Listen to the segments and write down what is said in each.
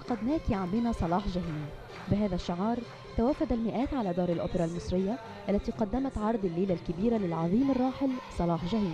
فقدناك يا عمنا صلاح جهين بهذا الشعار توافد المئات على دار الأوبرا المصرية التي قدمت عرض الليلة الكبيرة للعظيم الراحل صلاح جهين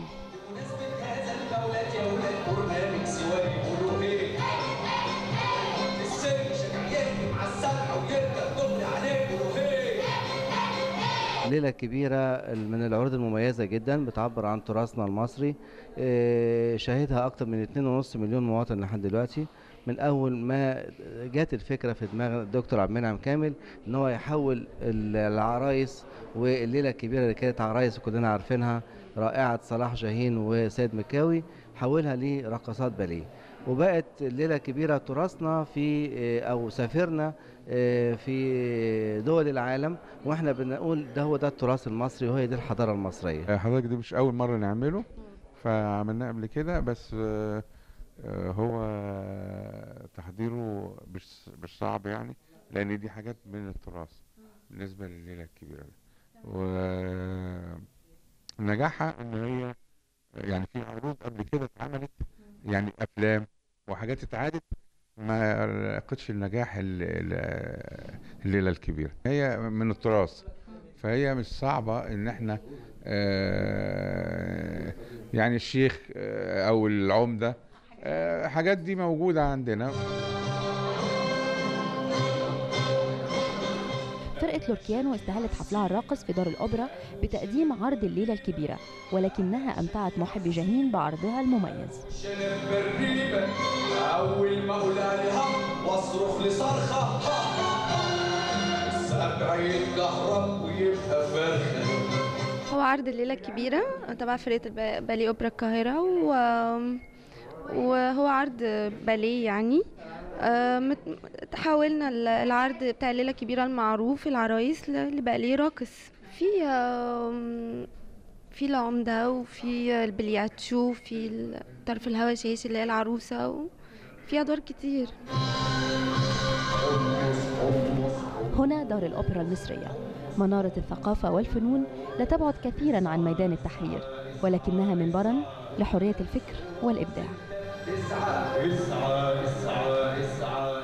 ليلة كبيرة من العروض المميزة جدا بتعبر عن تراثنا المصري آه، شاهدها أكثر من 2.5 مليون مواطن لحد دلوقتي من أول ما جات الفكرة في دماغ الدكتور عبد المنعم كامل إن هو يحول العرايس والليلة الكبيرة اللي كانت عرايس كلنا عارفينها رائعة صلاح جاهين وسيد مكاوي حولها لرقصات باليه وبقت الليلة كبيرة تراثنا في آه، أو سافرنا آه، في دول العالم واحنا بنقول ده هو ده التراث المصري وهي دي الحضارة المصرية حضرتك دي مش أول مرة نعمله فعملناه قبل كده بس آه، آه، هو تحضيره مش مش صعب يعني لأن دي حاجات من التراث بالنسبة لليلة الكبيرة دي ونجاحها إن هي يعني في عروض قبل كده اتعملت يعني أفلام وحاجات اتعادت ما لقتش النجاح ال- ال- الليلة الكبيرة هي من التراث فهي مش صعبة ان احنا آه، يعني الشيخ آه، او العمدة آه، حاجات دي موجودة عندنا فرقة لوركيانو استهلت حفلها الراقص في دار الأوبرا بتقديم عرض الليلة الكبيرة ولكنها أمتعت محبي جاهين بعرضها المميز شنب بالريبة أول ما أقول عليها وأصرخ لصرخة ها ها ها السبع يتكهرب ويبقى فرخة هو عرض الليلة الكبيرة تبع فرقة الب- باليه أوبرا القاهرة و... وهو عرض باليه يعني آه، مت- حاولنا ال- العرض بتاع الليلة الكبيرة المعروف العرايس ل- لباليه راقص في آم، في العمدة وفي البلياتشو في ال- طرف الهواشيش اللي هي العروسة وفي أدوار كتير هنا دار الأوبرا المصرية منارة الثقافة والفنون لا تبعد كثيرا عن ميدان التحرير ولكنها منبرا لحرية الفكر والإبداع اسعى اسعى اسعى اسعى